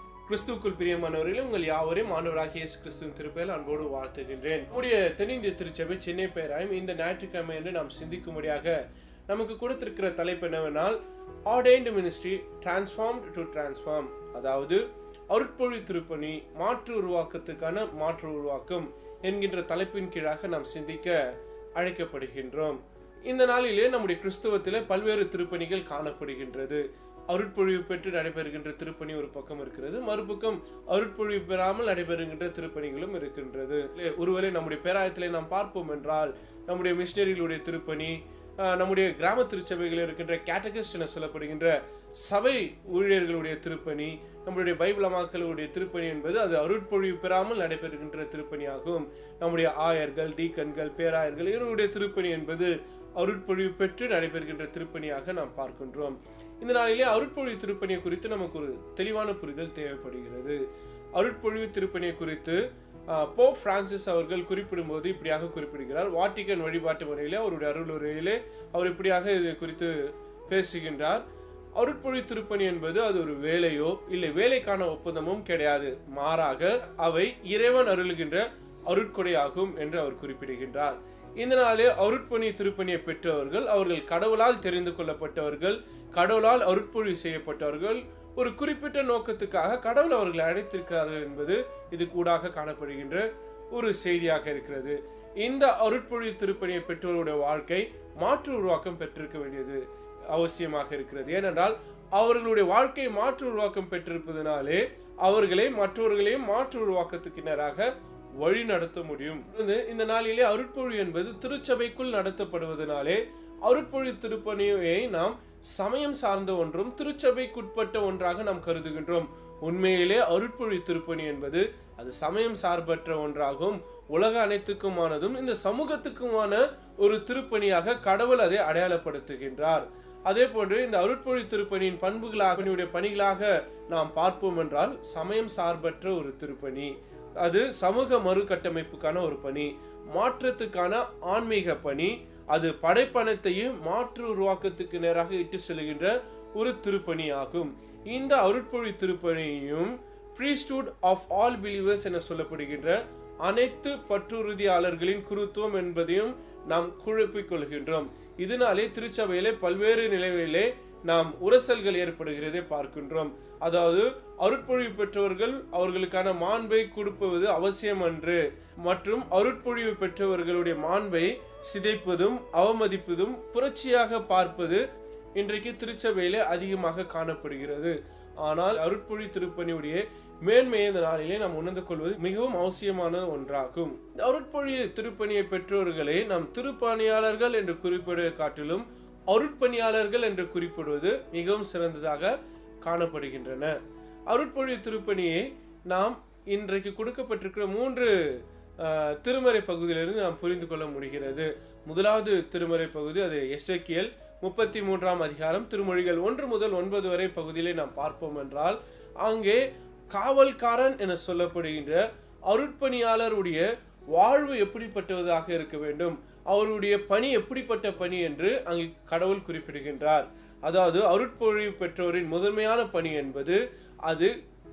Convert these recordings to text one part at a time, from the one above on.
கிறிஸ்துவுக்குள் பிரியமானவர்களே உங்கள் யாவரையும் ஆண்டவராகிய இயேசு கிறிஸ்துவின் திருப்பெயரில் அன்போடு வாழ்த்துகின்றேன் நம்முடைய தென்னிந்திய திருச்சபை சென்னை பேராயும் இந்த ஞாயிற்றுக்கிழமை என்று நாம் சிந்திக்கும்படியாக நமக்கு கொடுத்திருக்கிற தலைப்பு என்னவென்றால் ordained ministry transformed to transform அதாவது அருட்பொழி திருப்பணி மாற்று உருவாக்கத்துக்கான மாற்று உருவாக்கம் என்கின்ற தலைப்பின் கீழாக நாம் சிந்திக்க அழைக்கப்படுகின்றோம் இந்த நாளிலே நம்முடைய கிறிஸ்துவத்திலே பல்வேறு திருப்பணிகள் காணப்படுகின்றது அருட்பொழிவு பெற்று நடைபெறுகின்ற திருப்பணி ஒரு பக்கம் இருக்கிறது மறுபக்கம் அருட்பொழிவு பெறாமல் நடைபெறுகின்ற திருப்பணிகளும் இருக்கின்றது ஒருவேளை நம்முடைய பேராயத்திலே நாம் பார்ப்போம் என்றால் நம்முடைய மிஷினரிகளுடைய திருப்பணி ஆஹ், நம்முடைய கிராம திருச்சபைகளில் இருக்கின்ற கேட்டகிஸ்ட் என சொல்லப்படுகின்ற சபை ஊழியர்களுடைய திருப்பணி நம்முடைய பைபிள் அமாக்களுடைய திருப்பணி என்பது அது அருட்பொழிவு பெறாமல் நடைபெறுகின்ற திருப்பணியாகும் நம்முடைய ஆயர்கள் டீக்கன்கள் பேராயர்கள் இவருடைய திருப்பணி என்பது அருட்பொழிவு பெற்று நடைபெறுகின்ற திருப்பணியாக நாம் பார்க்கின்றோம் இந்த நாளிலே அருட்பொழிவு திருப்பணியை குறித்து நமக்கு ஒரு தெளிவான புரிதல் தேவைப்படுகிறது அருட்பொழிவு திருப்பணியை குறித்து ஆஹ், போப் பிரான்சிஸ் அவர்கள் குறிப்பிடும்போது இப்படியாக குறிப்பிடுகிறார் வாட்டிகன் வழிபாட்டு முறையிலே அவருடைய அருள் உரையிலே அவர் இப்படியாக இது குறித்து பேசுகின்றார் அருட்பொழி திருப்பணி என்பது அது ஒரு வேலையோ இல்லை வேலைக்கான ஒப்பந்தமும் கிடையாது மாறாக அவை இறைவன் அருளுகின்ற அருட்கொடையாகும் என்று அவர் குறிப்பிடுகின்றார் இந்த நாளே அருட்பணி திருப்பணியை பெற்றவர்கள் அவர்கள் கடவுளால் தெரிந்து கொள்ளப்பட்டவர்கள் கடவுளால் அருட்பொழி செய்யப்பட்டவர்கள் ஒரு குறிப்பிட்ட நோக்கத்துக்காக கடவுள் அவர்களை அழைத்திருக்கிறார்கள் என்பது இது கூடாக காணப்படுகின்ற ஒரு செய்தியாக இருக்கிறது இந்த அருட்பொழி திருப்பணியை பெற்றோருடைய வாழ்க்கை மாற்று உருவாக்கம் பெற்றிருக்க வேண்டியது அவசியமாக இருக்கிறது ஏனென்றால் அவர்களுடைய வாழ்க்கை மாற்று உருவாக்கம் பெற்றிருப்பதனாலே அவர்களை மற்றவர்களையும் மாற்று உருவாக்கத்துக்கு நேராக வழி நடத்த முடியும் வந்து இந்த நாளிலே அருட்பொழி என்பது திருச்சபைக்குள் நடத்தப்படுவதனாலே அருட்பொழி திருப்பணியை நாம் சமயம் சார்ந்த ஒன்றும் திருச்சபைக்குட்பட்ட ஒன்றாக நாம் கருதுகின்றோம் உண்மையிலே அருட்பொழி திருப்பணி என்பது அது சமயம் சார்பற்ற ஒன்றாகும் உலக அனைத்துக்குமானதும் இந்த சமூகத்துக்குமான ஒரு திருப்பணியாக கடவுள் அதை அடையாளப்படுத்துகின்றார் அதே போன்று இந்த அருட்பொழி திருப்பணியின் பண்புகளாக அவனுடைய பணிகளாக நாம் பார்ப்போம் என்றால் சமயம் சார்பற்ற ஒரு திருப்பணி அது சமூக மறுகட்டமைப்புக்கான ஒரு பணி மாற்றத்துக்கான ஆன்மீக பணி அது படைப்பணத்தையும் மாற்று உருவாக்கத்துக்கு நேராக இட்டு செல்கின்ற ஒரு திருப்பணி ஆகும் இந்த அருட்பொழி திருப்பணியும் priesthood ஆஃப் ஆல் பிலீவர்ஸ் என சொல்லப்படுகின்ற அனைத்து பற்றுறுதியாளர்களின் குருத்துவம் என்பதையும் நாம் குழப்பிக் கொள்கின்றோம் இதனாலே திருச்சபையிலே பல்வேறு நிலைகளிலே நாம் உரசல்கள் ஏற்படுகிறதை பார்க்கின்றோம் அதாவது அருட்பொழிவு பெற்றவர்கள் அவர்களுக்கான மாண்பை கொடுப்பது அவசியம் அன்று மற்றும் அருட்பொழிவு பெற்றவர்களுடைய மாண்பை சிதைப்பதும் அவமதிப்பதும் புரட்சியாக பார்ப்பது இன்றைக்கு திருச்சபையிலே அதிகமாக காணப்படுகிறது ஆனால் அருட்பொழி திருப்பணியுடைய மேன்மையை இந்த நாளிலே நாம் உணர்ந்து கொள்வது மிகவும் அவசியமான ஒன்றாகும் இந்த அருட்பொழி திருப்பணியை பெற்றோர்களை நாம் திருப்பணியாளர்கள் என்று குறிப்பிட காட்டிலும் அருட்பணியாளர்கள் என்று குறிப்பிடுவது மிகவும் சிறந்ததாக காணப்படுகின்றன அருட்பொழி திருப்பணியை நாம் இன்றைக்கு கொடுக்கப்பட்டிருக்கிற மூன்று ஆஹ், திருமறை பகுதியிலிருந்து நாம் புரிந்து கொள்ள முடிகிறது முதலாவது திருமறை பகுதி அது எஸ்எக்கியல் முப்பத்தி மூன்றாம் அதிகாரம் திருமொழிகள் ஒன்று முதல் ஒன்பது வரை பகுதியிலே நாம் பார்ப்போம் என்றால் அங்கே காவல்காரன் என சொல்லப்படுகின்ற அருட்பணியாளருடைய வாழ்வு எப்படிப்பட்டதாக இருக்க வேண்டும் அவருடைய பணி எப்படிப்பட்ட பணி என்று அங்கே கடவுள் குறிப்பிடுகின்றார் அதாவது அருட்பொழிவு பெற்றோரின் முதன்மையான பணி என்பது அது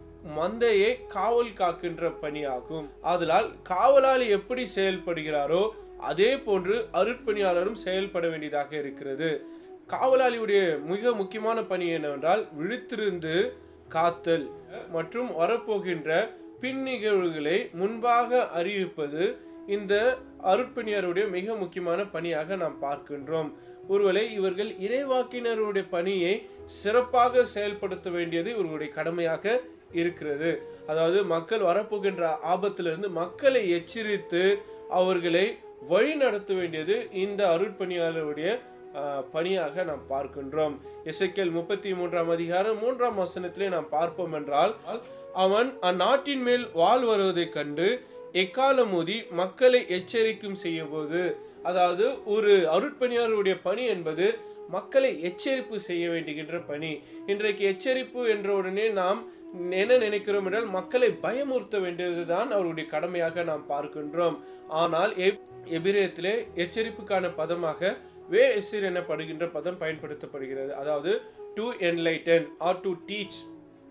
மந்தையை காவல் காக்கின்ற பணியாகும் ஆதலால் காவலாளி எப்படி செயல்படுகிறாரோ அதே போன்று அருட்பணியாளரும் செயல்பட வேண்டியதாக இருக்கிறது காவலாளியுடைய மிக முக்கியமான பணி என்னவென்றால் விழித்திருந்து காத்தல் மற்றும் வரப்போகின்ற பின் நிகழ்வுகளை முன்பாக அறிவிப்பது இந்த அருட்பணியாருடைய மிக முக்கியமான பணியாக நாம் பார்க்கின்றோம் ஒருவேளை இவர்கள் இறைவாக்கினருடைய பணியை சிறப்பாக செயல்படுத்த வேண்டியது இவர்களுடைய கடமையாக இருக்கிறது அதாவது மக்கள் வரப்போகின்ற ஆபத்திலிருந்து மக்களை எச்சரித்து அவர்களை வழி நடத்த வேண்டியது இந்த அருட்பணியாளருடைய ஆஹ், பணியாக நாம் பார்க்கின்றோம் எசைக்கேல் முப்பத்தி மூன்றாம் அதிகாரம் மூன்றாம் வசனத்திலே நாம் பார்ப்போம் என்றால் அவன் அந்நாட்டின் மேல் வாழ் வருவதைக் கண்டு எக்காலம் ஊதி மக்களை எச்சரிக்கும் செய்யும் போது அதாவது ஒரு அருட்பணியாளருடைய பணி என்பது மக்களை எச்சரிப்பு செய்ய வேண்டுகின்ற பணி இன்றைக்கு எச்சரிப்பு என்ற உடனே நாம் என்ன நினைக்கிறோம் என்றால் மக்களை பயமுறுத்த வேண்டியதுதான் அவருடைய கடமையாக நாம் பார்க்கின்றோம் ஆனால் எப்- எபிரேயத்திலே எச்சரிப்புக்கான பதமாக வே எசிர் எனப்படுகின்ற பதம் பயன்படுத்தப்படுகிறது அதாவது to enlighten or to teach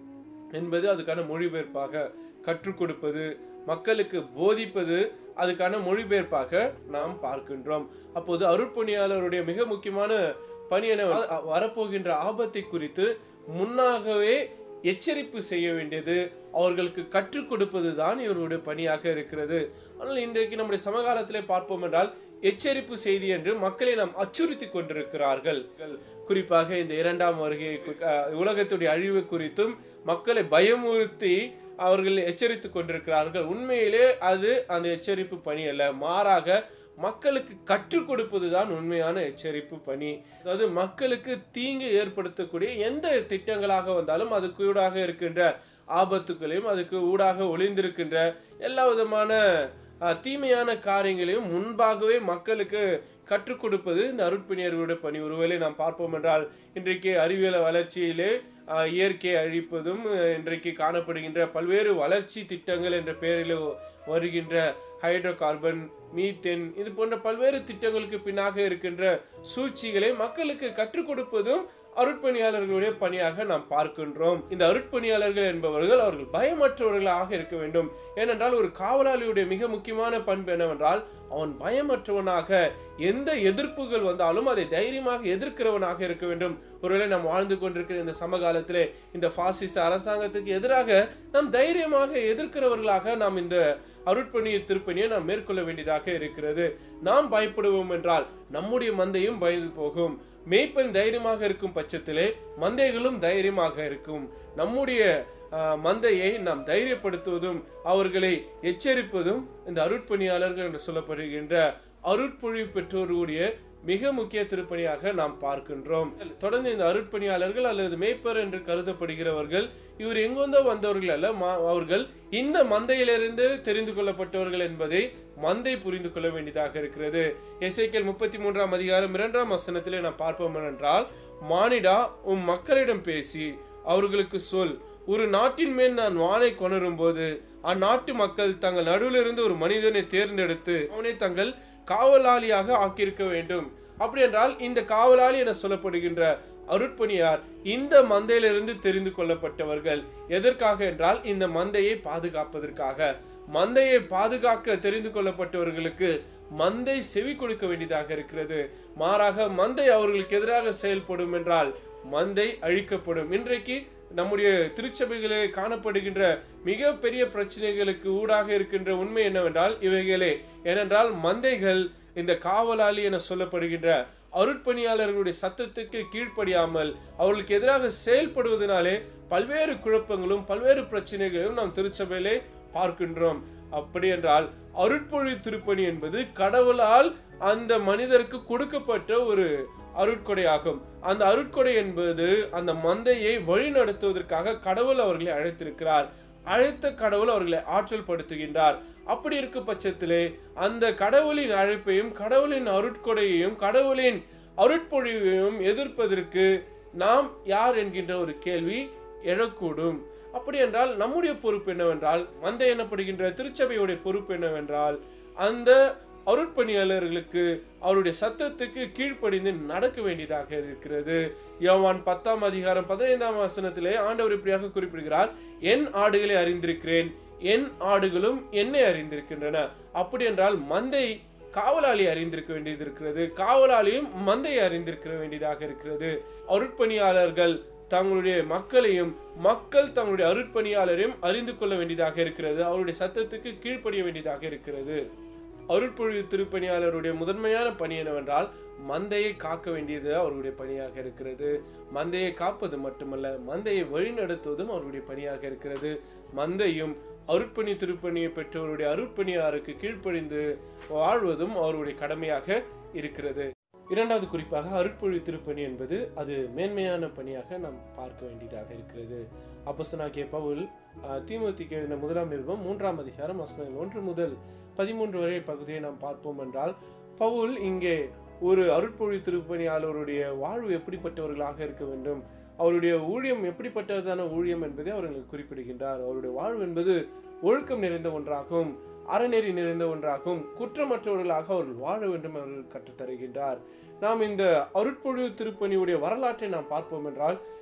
என்பது அதுக்கான மொழிபெயர்ப்பாக கற்றுக் கொடுப்பது மக்களுக்கு போதிப்பது அதுக்கான மொழிபெயர்ப்பாக நாம் பார்க்கின்றோம் அப்போது அருட்பணியாளருடைய மிக முக்கியமான பணி என வரப்போகின்ற ஆபத்தை குறித்து முன்னாகவே எச்சரிப்பு செய்ய வேண்டியது அவர்களுக்கு கற்றுக் கொடுப்பது தான் இவருடைய பணியாக இருக்கிறது ஆனால் இன்றைக்கு நம்முடைய சமகாலத்திலே பார்ப்போம் என்றால் எச்சரிப்பு செய்தி என்று மக்களை நாம் அச்சுறுத்தி கொண்டிருக்கிறார்கள் குறிப்பாக இந்த இரண்டாம் வருகை அஹ், உலகத்துடைய அழிவு குறித்தும் மக்களை பயமுறுத்தி அவர்கள் எச்சரித்துக் கொண்டிருக்கிறார்கள் உண்மையிலே அது அந்த எச்சரிப்பு பணி அல்ல மாறாக மக்களுக்கு கற்றுக் கொடுப்பதுதான் உண்மையான எச்சரிப்பு பணி அதாவது மக்களுக்கு தீங்கு ஏற்படுத்தக்கூடிய எந்த திட்டங்களாக வந்தாலும் அதுக்கு ஊடாக இருக்கின்ற ஆபத்துகளையும் அதுக்கு ஊடாக ஒளிந்திருக்கின்ற எல்லா விதமான அஹ், தீமையான காரியங்களையும் முன்பாகவே மக்களுக்கு கற்றுக் கொடுப்பது இந்த அருட்பிணியர்களுடைய பணி ஒருவேளை நாம் பார்ப்போம் என்றால் இன்றைக்கு அறிவியல் வளர்ச்சியிலே அஹ், இயற்கை அழிப்பதும் அஹ், இன்றைக்கு காணப்படுகின்ற பல்வேறு வளர்ச்சி திட்டங்கள் என்ற பெயரில் வருகின்ற ஹைட்ரோ கார்பன் மீத்தேன் இது போன்ற பல்வேறு திட்டங்களுக்கு பின்னாக இருக்கின்ற சூழ்ச்சிகளை மக்களுக்கு கற்றுக் கொடுப்பதும் அருட்பணியாளர்களுடைய பணியாக நாம் பார்க்கின்றோம் இந்த அருட்பணியாளர்கள் என்பவர்கள் அவர்கள் பயமற்றவர்களாக இருக்க வேண்டும் ஏனென்றால் ஒரு காவலாளியுடைய மிக முக்கியமான பண்பு என்னவென்றால் அவன் பயமற்றவனாக எந்த எதிர்ப்புகள் வந்தாலும் அதை தைரியமாக எதிர்க்கிறவனாக இருக்க வேண்டும் ஒருவேளை நாம் வாழ்ந்து கொண்டிருக்கிற இந்த சமகாலத்திலே இந்த பாசிச அரசாங்கத்துக்கு எதிராக நாம் தைரியமாக எதிர்க்கிறவர்களாக நாம் இந்த அருட்பணிய திருப்பணியை நாம் மேற்கொள்ள வேண்டியதாக இருக்கிறது நாம் பயப்படுவோம் என்றால் நம்முடைய மந்தையும் பயந்து போகும் மேய்ப்பன் தைரியமாக இருக்கும் பட்சத்திலே மந்தைகளும் தைரியமாக இருக்கும் நம்முடைய ஆஹ், மந்தையை நாம் தைரியப்படுத்துவதும் அவர்களை எச்சரிப்பதும் இந்த அருட்பணியாளர்கள் என்று சொல்லப்படுகின்ற அருட்பொழிவு பெற்றோருடைய மிக முக்கிய திருப்பணியாக நாம் பார்க்கின்றோம் தொடர்ந்து இந்த அருட்பணியாளர்கள் அல்லது மேய்ப்பர் என்று கருதப்படுகிறவர்கள் இவர் எங்கொந்தோ வந்தவர்கள் அல்ல மா- அவர்கள் இந்த மந்தையிலிருந்து தெரிந்து கொள்ளப்பட்டவர்கள் என்பதை மந்தை புரிந்து கொள்ள வேண்டியதாக இருக்கிறது எசைக்கேல் முப்பத்தி மூன்றாம் அதிகாரம் இரண்டாம் வசனத்திலே நாம் பார்ப்போம் என்றால் மானிடா உம் மக்களிடம் பேசி அவர்களுக்கு சொல் ஒரு நாட்டின் மேல் நான் வானை கொணரும் போது அந்நாட்டு மக்கள் தங்கள் நடுவிலிருந்து ஒரு மனிதனை தேர்ந்தெடுத்து அவனை தங்கள் காவலாளியாக ஆக்கியிருக்க வேண்டும் அப்படி என்றால் இந்த காவலாளி என சொல்லப்படுகின்ற அருட்பணியார் இந்த மந்தையிலிருந்து தெரிந்து கொள்ளப்பட்டவர்கள் எதற்காக என்றால் இந்த மந்தையை பாதுகாப்பதற்காக மந்தையை பாதுகாக்க தெரிந்து கொள்ளப்பட்டவர்களுக்கு மந்தை செவி கொடுக்க வேண்டியதாக இருக்கிறது மாறாக மந்தை அவர்களுக்கு எதிராக செயல்படும் என்றால் மந்தை அழிக்கப்படும் இன்றைக்கு நம்முடைய திருச்சபைகளில் காணப்படுகின்ற மிக பெரிய பிரச்சனைகளுக்கு ஊடாக இருக்கின்ற உண்மை என்னவென்றால் இவைகளே ஏனென்றால் மந்தைகள் இந்த காவலாளி என சொல்லப்படுகின்ற அருட்பணியாளர்களுடைய சத்தத்துக்கு கீழ்ப்படியாமல் அவர்களுக்கு எதிராக செயல்படுவதனாலே பல்வேறு குழப்பங்களும் பல்வேறு பிரச்சனைகளையும் நாம் திருச்சபையிலே பார்க்கின்றோம் அப்படி என்றால் அருட்பொழி திருப்பணி என்பது கடவுளால் அந்த மனிதருக்கு கொடுக்கப்பட்ட ஒரு அருட்கொடையாகும் அந்த அருட்கொடை என்பது அந்த மந்தையை வழி நடத்துவதற்காக கடவுள் அவர்களை அழைத்திருக்கிறார் அழைத்த கடவுள் அவர்களை ஆற்றல் படுத்துகின்றார் அப்படி இருக்கும் பட்சத்திலே அந்த கடவுளின் அழைப்பையும் கடவுளின் அருட்கொடையையும் கடவுளின் அருட்பொழிவையும் எதிர்ப்பதற்கு நாம் யார் என்கின்ற ஒரு கேள்வி எழக்கூடும் அப்படி என்றால் நம்முடைய பொறுப்பு என்னவென்றால் மந்தை எனப்படுகின்ற திருச்சபையுடைய பொறுப்பு என்னவென்றால் அந்த அருட்பணியாளர்களுக்கு அவருடைய சத்தத்துக்கு கீழ்ப்படிந்து நடக்க வேண்டியதாக இருக்கிறது யோவான் பத்தாம் அதிகாரம் பதினைந்தாம் வசனத்திலே ஆண்டவர் இப்படியாக குறிப்பிடுகிறார் என் ஆடுகளை அறிந்திருக்கிறேன் என் ஆடுகளும் என்னை அறிந்திருக்கின்றன அப்படி என்றால் மந்தை காவலாளி அறிந்திருக்க வேண்டியது இருக்கிறது காவலாளியும் மந்தையை அறிந்திருக்க வேண்டியதாக இருக்கிறது அருட்பணியாளர்கள் தங்களுடைய மக்களையும் மக்கள் தங்களுடைய அருட்பணியாளரையும் அறிந்து கொள்ள வேண்டியதாக இருக்கிறது அவருடைய சத்தத்துக்கு கீழ்ப்படிய வேண்டியதாக இருக்கிறது அருட்பொழிவு திருப்பணியாளருடைய முதன்மையான பணி என்னவென்றால் மந்தையை காக்க வேண்டியது அவருடைய பணியாக இருக்கிறது மந்தையை காப்பது மட்டுமல்ல மந்தையை வழிநடத்துவதும் அவருடைய பணியாக இருக்கிறது மந்தையும் அருட்பணி திருப்பணியை பெற்றவருடைய அருட்பணியாருக்கு கீழ்ப்படிந்து வாழ்வதும் அவருடைய கடமையாக இருக்கிறது இரண்டாவது குறிப்பாக அருட்பொழி திருப்பணி என்பது அது மேன்மையான பணியாக நாம் பார்க்க வேண்டியதாக இருக்கிறது அப்போஸ்தலனாகிய பவுல் அஹ், தீமோத்தேயுக்கு எழுதின முதலாம் நிருபம் மூன்றாம் அதிகாரம் வசனங்கள் ஒன்று முதல் பதிமூன்று வரை பகுதியை நாம் பார்ப்போம் என்றால் பவுல் இங்கே ஒரு அருட்பொழி திருப்பணியாளருடைய வாழ்வு எப்படிப்பட்டவர்களாக இருக்க வேண்டும் அவருடைய ஊழியம் எப்படிப்பட்டதான ஊழியம் என்பதை அவர்களுக்கு குறிப்பிடுகின்றார் அவருடைய வாழ்வு என்பது ஒழுக்கம் நிறைந்த ஒன்றாகும் அறநெறி நிறைந்த ஒன்றாகும் குற்றமற்றவர்களாக அவர்கள் வாழ வேண்டும் அவர்கள் கற்றுத்தருகின்றார் நாம் இந்த அருட்பொழிவு திருப்பணியுடைய வரலாற்றை நாம் பார்ப்போம் என்றால்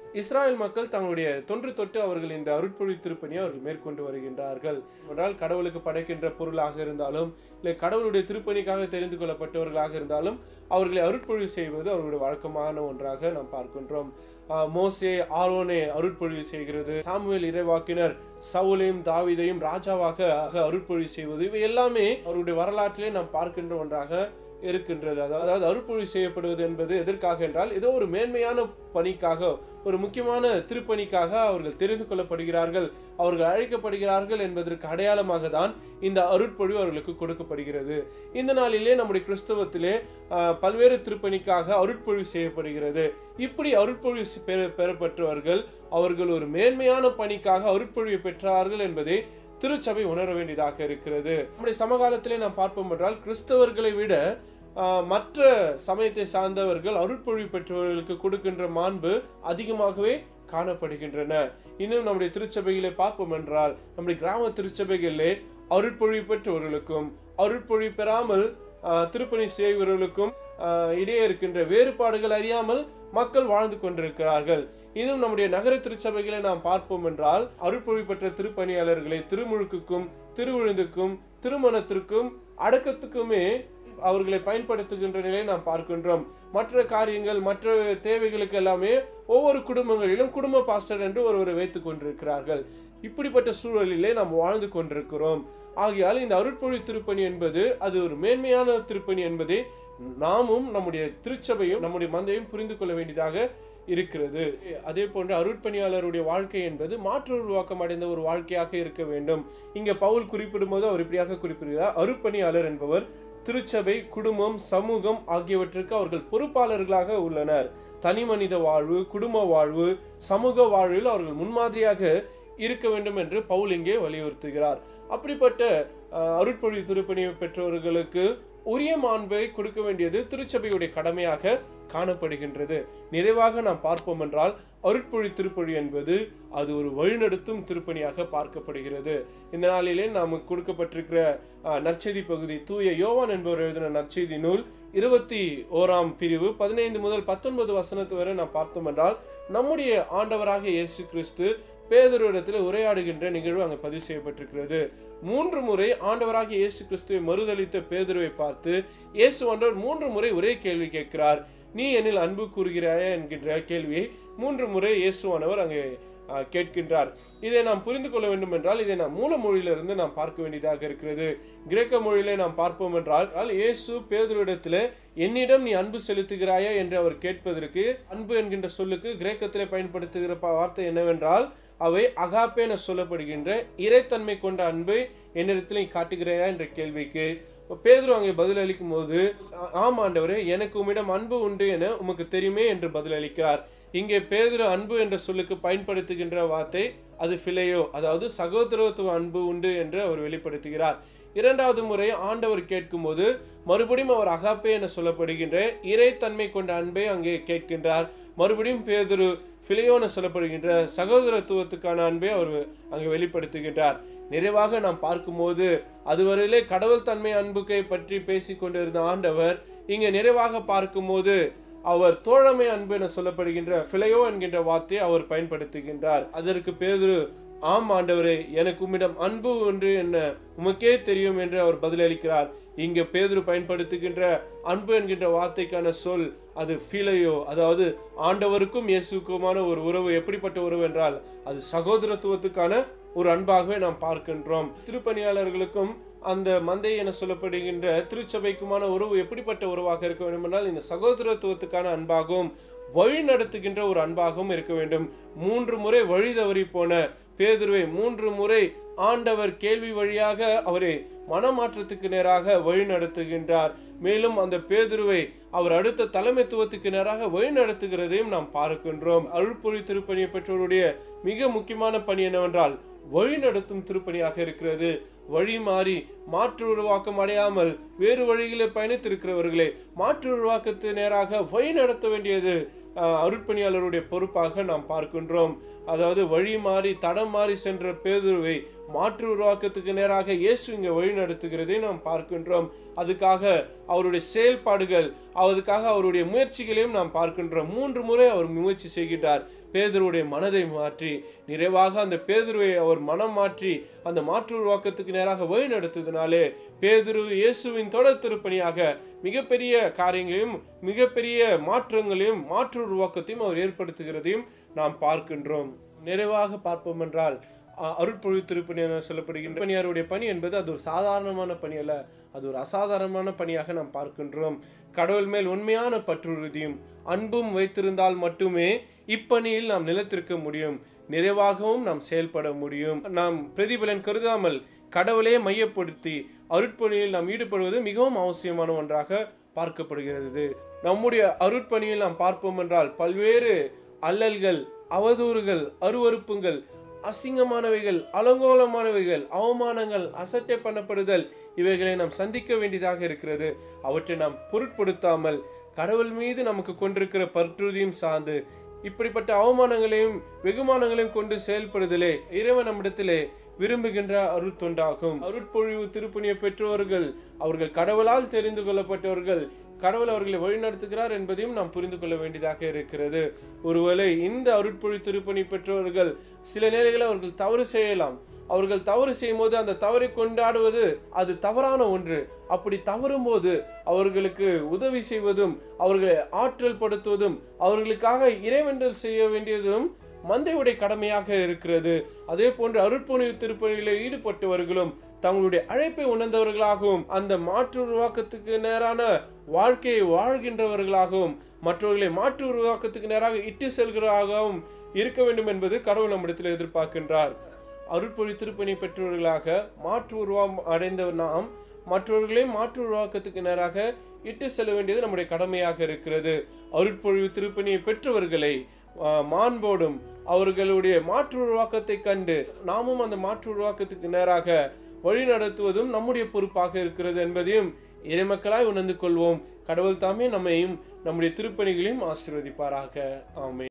இஸ்ராயல் மக்கள் தங்களுடைய தொன்று தொட்டு அவர்கள் இந்த அருட்பொழி திருப்பணியை அவர்கள் மேற்கொண்டு வருகின்றார்கள் என்றால் கடவுளுக்கு படைக்கின்ற பொருளாக இருந்தாலும் இல்லை கடவுளுடைய திருப்பணிக்காக தெரிந்து கொள்ளப்பட்டவர்களாக இருந்தாலும் அவர்களை அருட்பொழிவு செய்வது அவர்களுடைய வழக்கமான ஒன்றாக நாம் பார்க்கின்றோம் ஆஹ் மோசே ஆரோனே அருட்பொழிவு செய்கிறது சாமுவேல் இறைவாக்கினர் சவுலையும் தாவிதையும் ராஜாவாக அருட்பொழிவு செய்வது இவை எல்லாமே அவருடைய வரலாற்றிலே நாம் பார்க்கின்ற ஒன்றாக இருக்கின்றது அதாவது அருட்பொழிவு செய்யப்படுவது என்பது எதற்காக என்றால் ஏதோ ஒரு மேன்மையான பணிக்காக ஒரு முக்கியமான திருப்பணிக்காக அவர்கள் தெரிந்து கொள்ளப்படுகிறார்கள் அவர்கள் அழைக்கப்படுகிறார்கள் என்பதற்கு அடையாளமாக தான் இந்த அருட்பொழிவு அவர்களுக்கு கொடுக்கப்படுகிறது இந்த நாளிலே நம்முடைய கிறிஸ்தவத்திலே ஆஹ், பல்வேறு திருப்பணிக்காக அருட்பொழிவு செய்யப்படுகிறது இப்படி அருட்பொழிவு செ- பெற பெறப்பட்டவர்கள் அவர்கள் ஒரு மேன்மையான பணிக்காக அருட்பொழிவு பெற்றார்கள் என்பதை திருச்சபை உணர வேண்டியதாக இருக்கிறது நம்முடைய சமகாலத்திலே நாம் பார்ப்போம் என்றால் கிறிஸ்தவர்களை விட ஆஹ், மற்ற சமயத்தை சார்ந்தவர்கள் அருட்பொழிவு பெற்றவர்களுக்கு கொடுக்கின்ற மாண்பு அதிகமாகவே காணப்படுகின்றன இன்னும் நம்முடைய திருச்சபைகளை பார்ப்போம் என்றால் நம்முடைய கிராம திருச்சபைகளிலே அருட்பொழிவு பெற்றவர்களுக்கும் அருட்பொழிவு பெறாமல் ஆஹ், திருப்பணி செய்பவர்களுக்கும் ஆஹ், இடையே இருக்கின்ற வேறுபாடுகள் அறியாமல் மக்கள் வாழ்ந்து கொண்டிருக்கிறார்கள் இன்னும் நம்முடைய நகர திருச்சபைகளை நாம் பார்ப்போம் என்றால் அருட்பொழி பெற்ற திருப்பணியாளர்களை திருமுழுக்குக்கும் திருவிழுந்துக்கும் திருமணத்திற்கும் அடக்கத்துக்குமே அவர்களை பயன்படுத்துகின்ற நிலையை நாம் பார்க்கின்றோம் மற்ற காரியங்கள் மற்ற தேவைகளுக்கு எல்லாமே ஒவ்வொரு குடும்பங்களிலும் குடும்ப பாஸ்டர் என்று ஒருவரை வைத்துக் கொண்டிருக்கிறார்கள் இப்படிப்பட்ட சூழலிலே நாம் வாழ்ந்து கொண்டிருக்கிறோம் ஆகையால் இந்த அருட்பொழி திருப்பணி என்பது அது ஒரு மேன்மையான திருப்பணி என்பதை நாமும் நம்முடைய திருச்சபையும் நம்முடைய மந்தையும் புரிந்து கொள்ள வேண்டியதாக இருக்கிறது அதே போன்று அருட்பணியாளருடைய வாழ்க்கை என்பது மாற்று உருவாக்கம் அடைந்த ஒரு வாழ்க்கையாக இருக்க வேண்டும் இங்க பவுல் குறிப்பிடும் போது அவர் இப்படியாக குறிப்பிடுகிறார் அருட்பணியாளர் என்பவர் திருச்சபை குடும்பம் சமூகம் ஆகியவற்றுக்கு அவர்கள் பொறுப்பாளர்களாக உள்ளனர் தனி மனித வாழ்வு குடும்ப வாழ்வு சமூக வாழ்வில் அவர்கள் முன்மாதிரியாக இருக்க வேண்டும் என்று பவுல் இங்கே வலியுறுத்துகிறார் அப்படிப்பட்ட அஹ், அருட்பொழி திருப்பணி பெற்றவர்களுக்கு உரிய மாண்பை கொடுக்க வேண்டியது திருச்சபையுடைய கடமையாக காணப்படுகின்றது நிறைவாக நாம் பார்ப்போம் என்றால் அருட்பொழி திருப்பொழி என்பது அது ஒரு வழிநடத்தும் திருப்பணியாக பார்க்கப்படுகிறது இந்த நாளிலே நமக்கு கொடுக்கப்பட்டிருக்கிற அஹ், நற்செய்தி பகுதி தூய யோவான் என்பவர் எழுதின நற்செய்தி நூல் இருபத்தி ஓராம் பிரிவு பதினைந்து முதல் பத்தொன்பது வசனத்து வரை நாம் பார்த்தோம் என்றால் நம்முடைய ஆண்டவராக இயேசு கிறிஸ்து பேதரிடத்தில் உரையாடுகின்ற நிகழ்வு அங்கு பதிவு செய்யப்பட்டிருக்கிறது மூன்று முறை ஆண்டவராகிய இயேசு கிறிஸ்துவை மறுதளித்த பேதுருவை பார்த்து இயேசு ஆண்டவர் மூன்று முறை ஒரே கேள்வி கேட்கிறார் நீ என்னில் அன்பு கூறுகிறாயா என்கின்ற கேள்வியை மூன்று முறை இயேசுவானவர் அங்கே ஆஹ், கேட்கின்றார் இதை நாம் புரிந்து கொள்ள வேண்டும் என்றால் இதை நாம் மூல மொழியிலிருந்து நாம் பார்க்க வேண்டியதாக இருக்கிறது கிரேக்க மொழியிலே நாம் பார்ப்போம் என்றால் ஆனால் இயேசு பேதுருவிடத்திலே என்னிடம் நீ அன்பு செலுத்துகிறாயா என்று அவர் கேட்பதற்கு அன்பு என்கின்ற சொல்லுக்கு கிரேக்கத்திலே பயன்படுத்துகிற ப- வார்த்தை என்னவென்றால் அவை அகாப்பே என சொல்லப்படுகின்ற இறைத்தன்மை கொண்ட அன்பை என்னிடத்தில் நீ காட்டுகிறாயா என்ற கேள்விக்கு பேதுரு அங்கே பதிலளிக்கும் போது "ஆ- ஆம் ஆண்டவரே எனக்கு உம்மிடம் அன்பு உண்டு என உமக்கு தெரியுமே என்று பதிலளிக்கிறார் இங்கே பேதுரு அன்பு என்ற சொல்லுக்கு பயன்படுத்துகின்ற வார்த்தை அது பிழையோ அதாவது சகோதரத்துவ அன்பு உண்டு என்று அவர் வெளிப்படுத்துகிறார் இரண்டாவது முறை ஆண்டவர் கேட்கும்போது மறுபடியும் அவர் அகாப்பே என சொல்லப்படுகின்ற இறைத்தன்மை கொண்ட அன்பை அங்கே கேட்கின்றார் மறுபடியும் பேதுரு பிழையோன சொல்லப்படுகின்ற சகோதரத்துவத்துக்கான அன்பை அவர் அங்கே வெளிப்படுத்துகின்றார் நிறைவாக நாம் பார்க்கும்போது அதுவரையிலே கடவுள் தன்மை அன்புக்கை பற்றி பேசிக் கொண்டிருந்த ஆண்டவர் இங்கே நிறைவாக பார்க்கும்போது அவர் தோழமை அன்பு என சொல்லப்படுகின்ற பிழையோ என்கின்ற வார்த்தையை அவர் பயன்படுத்துகின்றார் அதற்கு பேதுரு ஆம் ஆண்டவரே எனக்கு உம்மிடம் அன்பு ஒன்று என்ன உமக்கே தெரியும் என்று அவர் பதிலளிக்கிறார் இங்க பேதுரு பயன்படுத்துகின்ற அன்பு என்கின்ற வார்த்தைக்கான சொல் அது ஃபீலையோ அதாவது ஆண்டவருக்கும் இயேசுக்குமான ஒரு உறவு எப்படிப்பட்ட உறவு என்றால் அது சகோதரத்துவத்துக்கான ஒரு அன்பாகவே நாம் பார்க்கின்றோம் திருப்பணியாளர்களுக்கும் அந்த மந்தை என சொல்லப்படுகின்ற திருச்சபைக்குமான உறவு எப்படிப்பட்ட உறவாக இருக்க வேண்டும் என்றால் இந்த சகோதரத்துவத்துக்கான அன்பாகவும் வழி நடத்துகின்ற ஒரு அன்பாகவும் இருக்க வேண்டும் மூன்று முறை வழி தவறி போன பேதுருவை மூன்று முறை ஆண்டவர் கேள்வி வழியாக அவரை மனமாற்றத்துக்கு நேராக வழி நடத்துகின்றார் மேலும் அந்த பேதுருவை அவர் அடுத்த தலைமைத்துவத்துக்கு நேராக வழி நடத்துகிறதையும் நாம் பார்க்கின்றோம் அருள்பொழி திருப்பணியை பெற்றோருடைய மிக முக்கியமான பணி என்னவென்றால் வழி நடத்தும் திருப்பணியாக இருக்கிறது வழி மாறி மாற்று உருவாக்கம் அடையாமல் வேறு வழிகளில் பயணித்திருக்கிறவர்களே மாற்று உருவாக்கத்து நேராக வழி நடத்த வேண்டியது ஆஹ், அருட்பணியாளருடைய பொறுப்பாக நாம் பார்க்கின்றோம் அதாவது வழி மாறி தடம் மாறி சென்ற பேதுருவை மாற்று உருவாக்கத்துக்கு நேராக இயேசு இங்க வழி நடத்துகிறதை நாம் பார்க்கின்றோம் அதுக்காக அவருடைய செயல்பாடுகள் அதுக்காக அவருடைய முயற்சிகளையும் நாம் பார்க்கின்றோம் மூன்று முறை அவர் முயற்சி செய்கிறார் பேதுருடைய மனதை மாற்றி நிறைவாக அந்த பேதுருவை அவர் மனம் மாற்றி அந்த மாற்று உருவாக்கத்துக்கு நேராக வழி நடத்ததுனாலே பேதுரு இயேசுவின் தொடர் திருப்பணியாக மிகப்பெரிய காரியங்களையும் மிகப்பெரிய மாற்றங்களையும் மாற்று உருவாக்கத்தையும் அவர் ஏற்படுத்துகிறதையும் நாம் பார்க்கின்றோம் நிறைவாக பார்ப்போம் என்றால் அஹ், அருட்பொழிவு திருப்பணி என சொல்லப்படுகின்ற பணியாருடைய பணி என்பது அது ஒரு சாதாரணமான பணி அல்ல அது ஒரு அசாதாரணமான பணியாக நாம் பார்க்கின்றோம் கடவுள் மேல் உண்மையான பற்றுறுதியும் அன்பும் வைத்திருந்தால் மட்டுமே இப்பணியில் நாம் நிலைத்திருக்க முடியும் நிறைவாகவும் நாம் செயல்பட முடியும் நாம் பிரதிபலன் கருதாமல் கடவுளே மையப்படுத்தி அருட்பணியில் நாம் ஈடுபடுவது மிகவும் அவசியமான ஒன்றாக பார்க்கப்படுகிறது நம்முடைய அருட்பணியில் நாம் பார்ப்போம் என்றால் பல்வேறு அல்லல்கள் அவதூறுகள் அருவருப்புங்கள் அசிங்கமானவைகள் அலங்கோலமானவைகள் அவமானங்கள் அசட்டை பண்ணப்படுதல் இவைகளை நாம் சந்திக்க வேண்டியதாக இருக்கிறது அவற்றை நாம் பொருட்படுத்தாமல் கடவுள் மீது நமக்கு கொண்டிருக்கிற பற்றுறுதியும் சார்ந்து இப்படிப்பட்ட அவமானங்களையும் வெகுமானங்களையும் கொண்டு செயல்படுதலே இறைவன் நம்மிடத்திலே விரும்புகின்ற அருட்தொண்டாகும் அருட்பொழிவு திருப்பணியை பெற்றவர்கள் அவர்கள் கடவுளால் தெரிந்து கொள்ளப்பட்டவர்கள் கடவுள் அவர்களை வழிநடத்துகிறார் என்பதையும் நாம் புரிந்து கொள்ள வேண்டியதாக இருக்கிறது ஒருவேளை இந்த அருட்பொழி திருப்பணி பெற்றவர்கள் சில நேரங்களில் அவர்கள் தவறு செய்யலாம் அவர்கள் தவறு செய்யும் போது அந்த தவறை கொண்டாடுவது அது தவறான ஒன்று அப்படி தவறும் போது அவர்களுக்கு உதவி செய்வதும் அவர்களை ஆற்றல் படுத்துவதும் அவர்களுக்காக இறைவென்றல் செய்ய வேண்டியதும் மந்தையுடைய கடமையாக இருக்கிறது அதே போன்று அருட்புணிவு திருப்பணிகளில் ஈடுபட்டவர்களும் தங்களுடைய அழைப்பை உணர்ந்தவர்களாகவும் அந்த மாற்று உருவாக்கத்துக்கு நேரான வாழ்க்கையை வாழ்கின்றவர்களாகவும் மற்றவர்களை மாற்று உருவாக்கத்துக்கு நேராக இட்டு செல்கிறவர்களாகவும் இருக்க வேண்டும் என்பது கடவுள் நம்மிடத்தில் எதிர்பார்க்கின்றார் அருட்பொழி திருப்பணி பெற்றவர்களாக மாற்று உருவம் அடைந்த நாம் மற்றவர்களையும் மாற்று உருவாக்கத்துக்கு நேராக இட்டு செல்ல வேண்டியது நம்முடைய கடமையாக இருக்கிறது அருட்பொழிவு திருப்பணியை பெற்றவர்களை ஆஹ், மாண்போடும் அவர்களுடைய மாற்று உருவாக்கத்தை கண்டு நாமும் அந்த மாற்று உருவாக்கத்துக்கு நேராக வழி நடத்துவதும் நம்முடைய பொறுப்பாக இருக்கிறது என்பதையும் இறைமக்களாய் உணர்ந்து கொள்வோம் கடவுள் தாமே நம்மையும் நம்முடைய திருப்பணிகளையும் ஆசீர்வதிப்பாராக ஆமென்